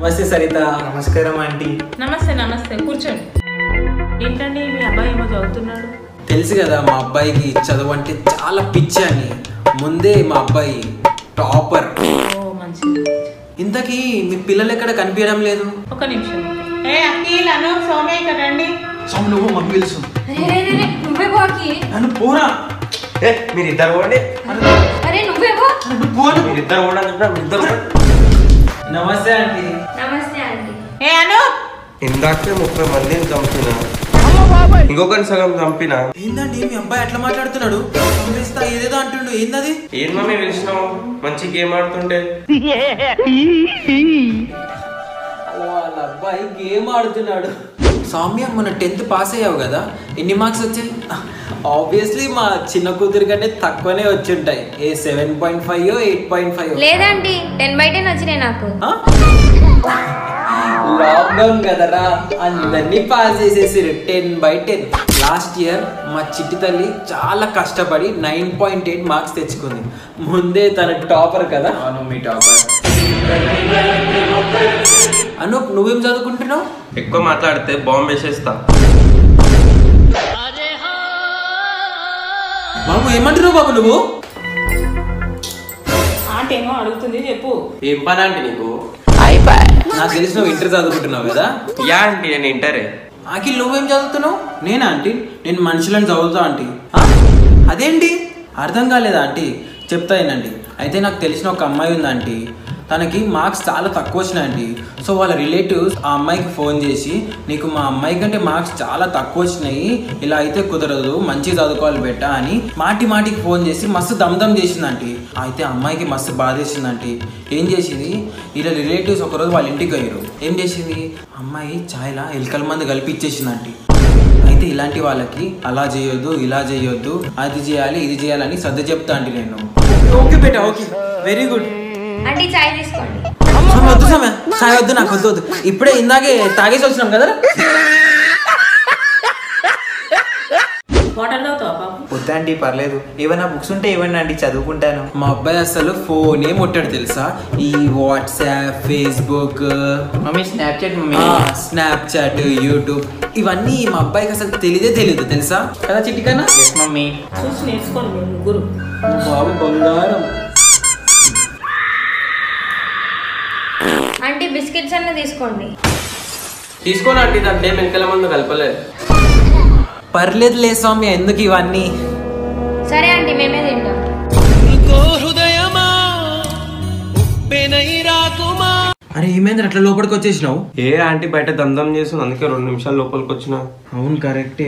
నమస్తే సరిత నమస్కారం ఆంటీ నమస్తే నమస్తే కూర్చోండి ఏంటండి మీ అబ్బాయి ఏమో చదువుతున్నాడు తెలుసు కదా మా అబ్బాయికి చదువు అంటే చాలా పిచ్చి అని ముందే మా అబ్బాయి టాపర్ ఓ మంచిది ఇంతకీ మీ పిల్లలు ఎక్కడ కనిపించడం లేదు ఒక నిమిషం ఏ అఖిల్ అను సౌమ్య ఇక్కడ రండి సౌండ్ నువ్వు మమ్మీ తెలుసు అరే రే రే రే, నువ్వే బాకి నన్ను పోరా ఏ మీరు ఇద్దరు పోండి అరే నువ్వే బా నన్ను పోను మీరు ఇద్దరు కూడా ఇద్దరు నమస్తే అండి నమస్తే ఆంటీ ఏ అను ఇందాకే ముప్పై మందిని చంపిన ఇంకొకరిని సగం చంపిన ఏందండి మీ అబ్బాయి ఎట్లా మాట్లాడుతున్నాడు చంపేస్తా ఏదేదో అంటుండు ఏందది ఏం మమ్మీ పిలిచినావు మంచి గేమ్ ఆడుతుంటే వాళ్ళ అబ్బాయి గేమ్ ఆడుతున్నాడు సౌమ్య మన టెన్త్ పాస్ అయ్యావు కదా ఎన్ని మార్క్స్ వచ్చాయి ఆబ్వియస్లీ మా చిన్న కూతురు కంటే తక్కువనే వచ్చి ఉంటాయి ఏ seven point five eight point five లేదంటీ టెన్ బై టెన్ వచ్చినాయి నాకు లాక్డౌన్ కదరా అందరినీ పాస్ చేసేసారు ten by ten last year మా చిట్టి తల్లి చాలా కష్టపడి నైన్ పాయింట్ ఎయిట్ మార్క్స్ తెచ్చుకుంది ముందే తన టాపర్ కదా అవును మీ టాపర్ అనూప్ నువ్వేం చదువుకుంటున్నావు ఎక్కువ మాట్లాడితే బాంబు వేసేస్తా బాబు ఏమంటున్నావు బాబు నువ్వు ఆంట ఏమో అడుగుతుంది చెప్పు ఏం పని అంటే నీకు నాకు తెలిసి నువ్వు ఇంటర్ చదువుకుంటున్నావు కదా యా అంటే నేను ఇంటరే అఖిల్ నువ్వేం చదువుతున్నావు నేనా ఆంటీ నేను మనుషులను చదువుతా ఆంటీ ఆ? అదేంటి అర్థం కాలేదా ఆంటీ చెప్తా ఏనండి అయితే నాకు తెలిసిన ఒక అమ్మాయి ఉంది ఆంటీ తనకి మార్క్స్ చాలా తక్కువ వచ్చినాయండి సో వాళ్ళ రిలేటివ్స్ ఆ అమ్మాయికి ఫోన్ చేసి నీకు మా అమ్మాయి కంటే మార్క్స్ చాలా తక్కువ వచ్చినాయి ఇలా అయితే కుదరదు మంచిగా చదువుకోవాలి బెట్ట అని మాటి మాటికి ఫోన్ చేసి మస్తు దమ్దమ్ చేసిందంటీ అయితే అమ్మాయికి మస్తు బాధేసిందంటీ ఏం చేసింది ఇలా రిలేటివ్స్ ఒకరోజు వాళ్ళ ఇంటికి పోయారు ఏం చేసింది అమ్మాయి ఛాయ్లా ఎలుకల మంది కలిపి ఇచ్చేసిందంటీ అయితే ఇలాంటి వాళ్ళకి అలా చేయొద్దు ఇలా చేయొద్దు అది చేయాలి ఇది చేయాలని సర్ది చెప్తా అండి నేను ఓకే బేటా ఓకే వెరీ గుడ్ ఆంటీ చాయ్ తీసుకోండి సమయ వద్దు సమయ సాయి వద్దు నాకు వద్దు వద్దు ఇప్పుడే ఇందాకే తాగేసి వచ్చినాం కదా వాటర్ తాగుతావా బాబు వద్దండి పర్లేదు ఏమైనా బుక్స్ ఉంటే ఇవ్వండి ఆంటీ చదువుకుంటాను మా అబ్బాయి అసలు ఫోన్ ఏం ముట్టాడు తెలుసా ఈ WhatsApp Facebook mummy Snapchat mummy Snapchat YouTube ఇవన్నీ మా అబ్బాయికి అసలు తెలియదే తెలియదు తెలుసా కదా చిట్టికన్నా ఎస్ మమ్మీ చూసి నేర్చుకోండి మీరు ముగ్గురు బాబు బంగారం ఆంటీ బిస్కెట్స్ అన్న తీసుకోండి తీసుకోని అంటే దాంట్లో ఏం వెనకాల ముందు కలపలే పర్లేదులే స్వామి ఎందుకు ఇవన్నీ సరే ఆంటీ మేమే తింటాం అరే ఏమైంది అట్లా లోపలికి వచ్చేసినావు ఏ ఆంటీ బయట దందం చేస్తుంది అందుకే రెండు నిమిషాలు లోపలికి వచ్చిన అవును కరెక్టే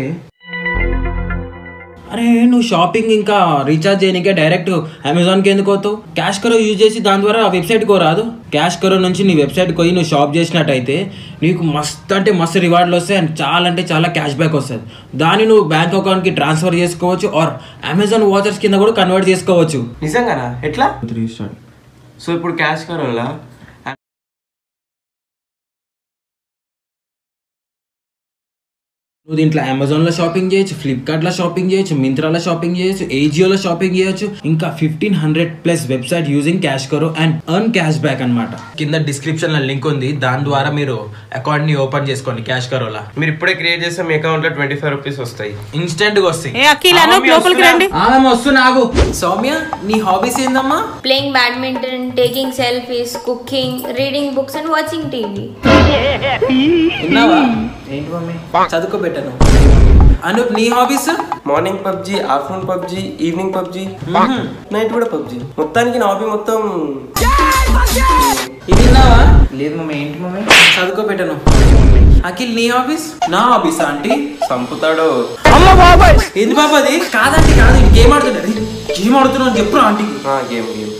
అరే నువ్వు షాపింగ్ ఇంకా రీఛార్జ్ చేయనికే డైరెక్ట్ అమెజాన్కి ఎందుకు పోతావు క్యాష్ కరో యూజ్ చేసి దాని ద్వారా వెబ్సైట్ కో రాదు క్యాష్ కరో నుంచి నీ వెబ్సైట్ పోయి నువ్వు షాప్ చేసినట్టయితే నీకు మస్తు అంటే మస్తు రివార్డులు వస్తాయి అండ్ చాలా అంటే చాలా క్యాష్ బ్యాక్ వస్తుంది దాన్ని నువ్వు బ్యాంక్ అకౌంట్కి ట్రాన్స్ఫర్ చేసుకోవచ్చు ఆర్ అమెజాన్ వాచర్స్ కింద కూడా కన్వర్ట్ చేసుకోవచ్చు నిజంగానా ఎట్లా సో ఇప్పుడు క్యాష్ కరోలా నువ్వు దీంట్లో అమెజాన్లో షాపింగ్ చేయొచ్చు ఫ్లిప్కార్ట్లో షాపింగ్ చేయొచ్చు మింత్రాలో షాపింగ్ చేయొచ్చు ఏజియోలో షాపింగ్ చేయొచ్చు ఇంకా fifteen hundred plus website using CashKaro and earn cashback అనమాట కింద డిస్క్రిప్షన్లో లింక్ ఉంది దాని ద్వారా మీరు అకౌంట్ని ఓపెన్ చేసుకోండి క్యాష్ కరోలా మీరు ఇప్పుడే క్రియేట్ చేస్తే మీ అకౌంట్ లో ట్వంటీ ఫైవ్ రూపీస్ వస్తాయి ఇన్స్టెంట్గా వస్తాయి ఏ అఖిల్ అను లోపలికి రండి ఆమె వస్తున్నా ఆగు సౌమ్య నీ హాబీస్ ఏందమ్మా playing badminton taking selfies cooking reading books and watching TV విన్నావా ఏంటి మమ్మీ చదువుకో పెట్టను అనూప్ నీ hobbies morning PUBG afternoon PUBG evening PUBG night కూడా పబ్జి మొత్తానికి నా హాబీ మొత్తం ఇది విన్నావా లేదు మమ్మీ ఏంటి మమ్మీ చదువుకో పెట్టను అఖిల్ నీ హాబీస్ నా హాబీస్ ఆంటీ చంపుతాడు ఏంది బాబు అది కాదంటే కాదు ఇది గేమ్ ఆడుతున్నది గేమ్ ఆడుతున్నావు అని చెప్పు ఆంటీకి గేమ్ గేమ్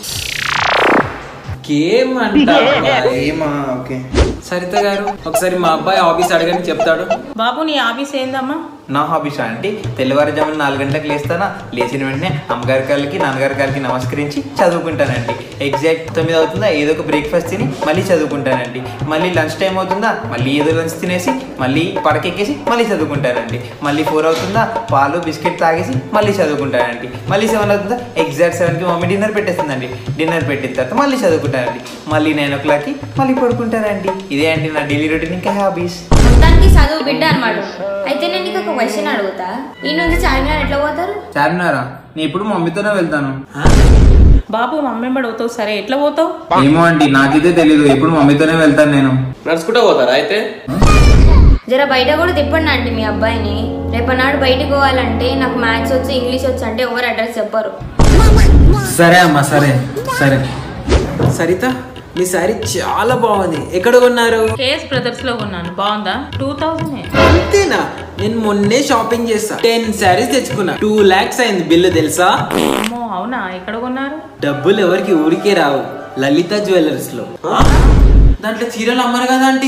గేమ్ అంట ఏమా ఓకే సరిత గారు ఒకసారి మా అబ్బాయి హాబీస్ అడగని చెప్తాడు బాబు నీ ఆఫీస్ ఏందమ్మా నా హాబీస్ అంటే తెల్లవారుజామున నాలుగు గంటలకు లేస్తానా లేచిన వెంటనే అమ్మగారి గారికి నాన్నగారి గారికి నమస్కరించి చదువుకుంటానండి ఎగ్జాక్ట్ తొమ్మిది అవుతుందా ఏదో ఒక బ్రేక్ఫాస్ట్ తిని మళ్ళీ చదువుకుంటానండి మళ్ళీ లంచ్ టైం అవుతుందా మళ్ళీ ఏదో లంచ్ తినేసి మళ్ళీ పడకెక్కేసి మళ్ళీ చదువుకుంటానండి మళ్ళీ ఫోర్ అవుతుందా పాలు బిస్కెట్ తాగేసి మళ్ళీ చదువుకుంటానండి మళ్ళీ సెవెన్ అవుతుందా ఎగ్జాక్ట్ సెవెన్కి మమ్మీ డిన్నర్ పెట్టేస్తుందండి డిన్నర్ పెట్టిన తర్వాత మళ్ళీ చదువుకుంటాను చదువుకుంటానండి మళ్ళీ నైన్ ఓ క్లాక్కి మళ్ళీ పడుకుంటానండి ఇదే అండి నా డైలీ రొటీన్ ఇంకా హ్యాబీస్ మొత్తానికి చదువు బిడ్డ అనమాట అయితే నేను నీకు ఒక క్వశ్చన్ అడుగుతా ఈ నుంచి చార్మినార్ ఎట్లా పోతారు చార్మినారా నేను ఇప్పుడు మమ్మీతోనే వెళ్తాను బాబు మమ్మీ ఎంబడి పోతావు సరే ఎట్లా పోతావు ఏమో అండి నాకైతే తెలీదు ఎప్పుడు మమ్మీతోనే వెళ్తాను నేను నడుచుకుంటా పోతారా అయితే జర బయట కూడా తిప్పండి అండి మీ అబ్బాయిని రేపనాడు బయటికి పోవాలంటే నాకు మ్యాథ్స్ వచ్చి ఇంగ్లీష్ వచ్చి అంటే ఎవరు అడ్రస్ చెప్పరు సరే అమ్మా సరే సరే సరిత మీ శారీ చాలా బాగుంది ఎక్కడ కొన్నారు కేఎస్ బ్రదర్స్ లో కొన్నాను బాగుందా టూ థౌసండ్ అంతేనా నేను మొన్నే షాపింగ్ చేస్తా టెన్ శారీస్ తెచ్చుకున్నా టూ లాక్స్ అయింది బిల్లు తెలుసా అమ్మో అవునా ఎక్కడ కొన్నారు డబ్బులు ఎవరికి ఊరికే రావు లలిత జ్యువెలర్స్ లో ఆ? దాంట్లో చీరలు అమ్మరు కదా ఆంటీ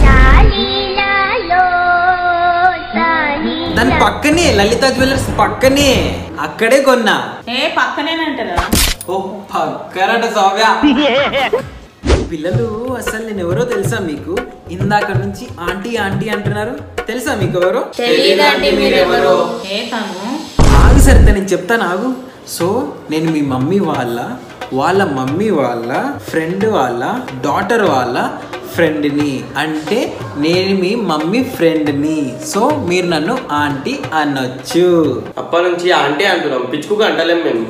దాని పక్కనే లలిత జ్యువెలర్స్ పక్కనే అక్కడే కొన్నా ఏ పక్కనేనంటారా ఓ పక్కరట సౌవ్య పిల్లలు అసలు నేను ఎవరో తెలుసా మీకు ఇందాక నుంచి ఆంటీ ఆంటీ అంటున్నారు తెలుసా మీకు ఎవరో తెలీదండి మీరెవరో ఏ తను ఆగు సరిత నేను చెప్తాను ఆగు సో నేను మీ మమ్మీ వాళ్ళ వాళ్ళ మమ్మీ వాళ్ళ ఫ్రెండ్ వాళ్ళ డాటర్ వాళ్ళ ఫ్రెండ్ని అంటే నేను మీ మమ్మీ ఫ్రెండ్ని సో మీరు నన్ను ఆంటీ అనొచ్చు అప్ప నుంచి ఆంటీ అంటున్నాం పిచ్చుకు అంటలేం మేము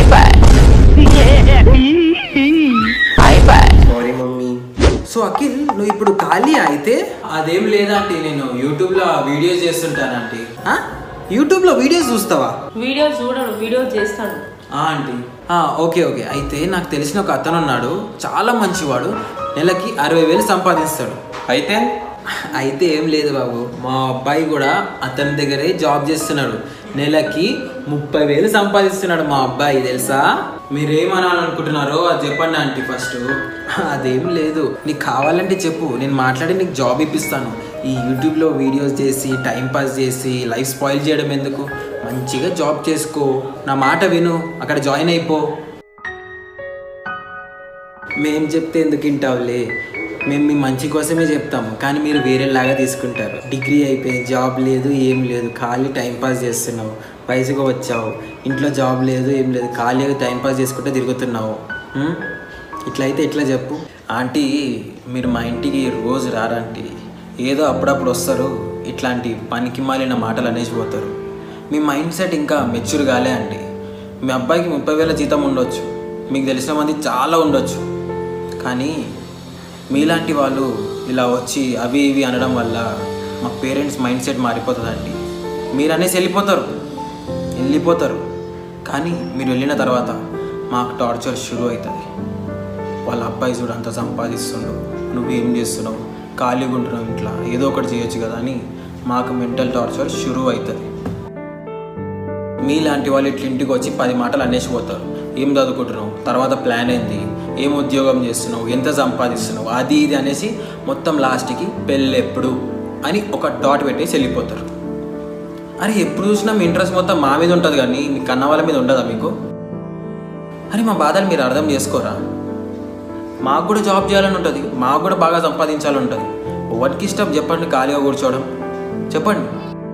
సారీ మమ్మీ సో అఖిల్ నువ్వు ఇప్పుడు ఖాళీ అయితే అదేం లేదంటే నేను యూట్యూబ్లో వీడియోస్ చేస్తుంటానంటే యూట్యూబ్లో వీడియోస్ చూస్తావా వీడియోస్ చూడడు వీడియోస్ చేస్తాడు ఆ ఆంటీ ఆ, ఓకే ఓకే అయితే నాకు తెలిసిన ఒక అతను ఉన్నాడు చాలా మంచివాడు నెలకి అరవై వేలు సంపాదిస్తాడు అయితే అయితే ఏం లేదు బాబు మా అబ్బాయి కూడా అతని దగ్గరే జాబ్ చేస్తున్నాడు నెలకి ముప్పై వేలు సంపాదిస్తున్నాడు మా అబ్బాయి తెలుసా మీరేమనాలనుకుంటున్నారో అది చెప్పండి ఆంటీ ఫస్ట్ అదేం లేదు నీకు కావాలంటే చెప్పు నేను మాట్లాడి నీకు జాబ్ ఇప్పిస్తాను ఈ యూట్యూబ్లో వీడియోస్ చేసి టైం పాస్ చేసి లైఫ్ స్పాయిల్ చేయడం ఎందుకు మంచిగా జాబ్ చేసుకో నా మాట విను అక్కడ జాయిన్ అయిపో మేం చెప్తే ఎందుకు వింటావులే మేము మీ మంచి కోసమే చెప్తాము కానీ మీరు వేరేలాగా తీసుకుంటారు డిగ్రీ అయిపోయి జాబ్ లేదు ఏం లేదు ఖాళీ టైం పాస్ చేస్తున్నావు వయసుగా వచ్చావు ఇంట్లో జాబ్ లేదు ఏం లేదు ఖాళీగా టైం పాస్ చేసుకుంటే తిరుగుతున్నావు ఉం? ఇట్లా అయితే ఎట్లా చెప్పు ఆంటీ మీరు మా ఇంటికి రోజు రారంటీ ఏదో అప్పుడప్పుడు వస్తారు ఇట్లాంటి పనికి మాలిన మాటలు అనేసి పోతారు మీ మైండ్ సెట్ ఇంకా మెచ్యూర్ కాలే అండి మీ అబ్బాయికి ముప్పై వేల జీతం ఉండొచ్చు మీకు తెలిసిన మంది చాలా ఉండొచ్చు కానీ మీలాంటి వాళ్ళు ఇలా వచ్చి అవి ఇవి అనడం వల్ల మా పేరెంట్స్ మైండ్ సెట్ మారిపోతుందండి మీరు అనేసి వెళ్ళిపోతారు వెళ్ళిపోతారు కానీ మీరు వెళ్ళిన తర్వాత మాకు టార్చర్ షురూ అవుతుంది వాళ్ళ అబ్బాయి చూడు అంత సంపాదిస్తుండు నువ్వేం చేస్తున్నావు ఖాళీగా ఉంటున్నావు ఇంట్లో ఏదో ఒకటి చేయొచ్చు కదా అని మాకు మెంటల్ టార్చర్ షురూ అవుతుంది మీలాంటి వాళ్ళు ఇట్లా ఇంటికి వచ్చి పది మాటలు అనేసి పోతారు ఏం చదువుకుంటున్నావు తర్వాత ప్లాన్ ఏంది ఏం ఉద్యోగం చేస్తున్నావు ఎంత సంపాదిస్తున్నావు అది ఇది అనేసి మొత్తం లాస్ట్కి పెళ్ళి ఎప్పుడు అని ఒక డాట్ పెట్టేసి వెళ్ళిపోతారు అరే ఎప్పుడు చూసినా మీ ఇంట్రెస్ట్ మొత్తం మా మీద ఉంటుంది కానీ మీ కన్న వాళ్ళ మీద ఉండదా మీకు అరే మా బాధలు మీరు అర్థం చేసుకోరా మాకు కూడా జాబ్ చేయాలని ఉంటుంది మాకు కూడా బాగా సంపాదించాలని ఉంటుంది ఎవరికి ఇష్టం చెప్పండి ఖాళీగా కూర్చోవడం చెప్పండి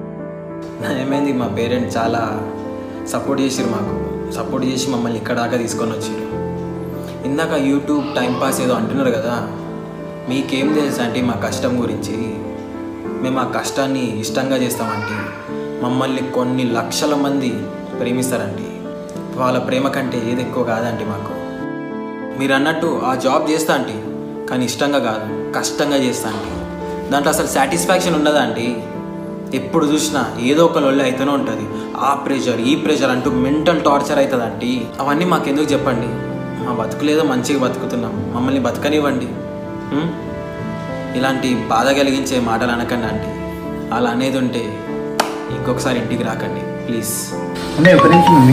ఏమైంది మా పేరెంట్స్ చాలా సపోర్ట్ చేసిరు మాకు సపోర్ట్ చేసి మమ్మల్ని ఇక్కడ దాకా తీసుకొని వచ్చారు ఇందాక యూట్యూబ్ టైంపాస్ ఏదో అంటున్నారు కదా మీకేం తెలుసు అంటే మా కష్టం గురించి మేము ఆ కష్టాన్ని ఇష్టంగా చేస్తామంటే మమ్మల్ని కొన్ని లక్షల మంది ప్రేమిస్తారండి వాళ్ళ ప్రేమ కంటే ఏది ఎక్కువ కాదండి మాకు మీరు అన్నట్టు ఆ జాబ్ చేస్తా అండి కానీ ఇష్టంగా కాదు కష్టంగా చేస్తా అండి దాంట్లో అసలు సాటిస్ఫాక్షన్ ఉండదా అండి ఎప్పుడు చూసినా ఏదో ఒక లొల్లి అయితేనే ఉంటుంది ఆ ప్రెషర్ ఈ ప్రెషర్ అంటూ మెంటల్ టార్చర్ అవుతుంది అండి అవన్నీ మాకెందుకు చెప్పండి మా బతుకులేదో మంచిగా బతుకుతున్నాం మమ్మల్ని బతకనివ్వండి ఉం? ఇలాంటి బాధ కలిగించే మాటలు అనకండి ఆంటీ అలా అనేది ఉంటే ఇంకొకసారి ఇంటికి రాకండి ప్లీజ్ అన్నయ్య ఒక నిమిషం మమ్మీ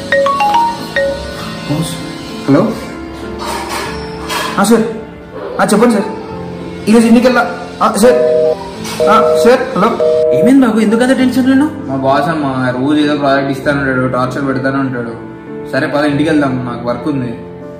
హలో సార్ చెప్పండి సార్ ఈరోజు ఇంటికి వెళ్ళా సార్ సార్ హలో ఏమైంది బాబు ఎందుకంత టెన్షన్ ఉన్నావు మా బాస్ అమ్మ రోజు ఏదో ప్రాజెక్ట్ ఇస్తానంటాడు టార్చర్ పెడతానే ఉంటాడు సరే పద ఇంటికి వెళ్దాం నాకు వర్క్ ఉంది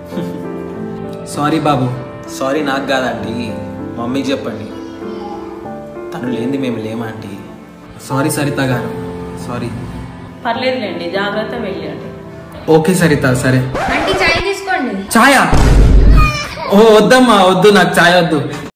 సారీ బాబు సారీ నాకు కాదండి మమ్మీకి చెప్పండి తను లేనిది మేము లేమండి సారీ సరిత గారు సారీ పర్లేదులేండి జాగ్రత్త వెళ్ళండి ఓకే సరిత సరే అంటే చాయ్ తీసుకోండి ఛాయా ఓ వద్దమ్మా వద్దు నాకు చాయ్ వద్దు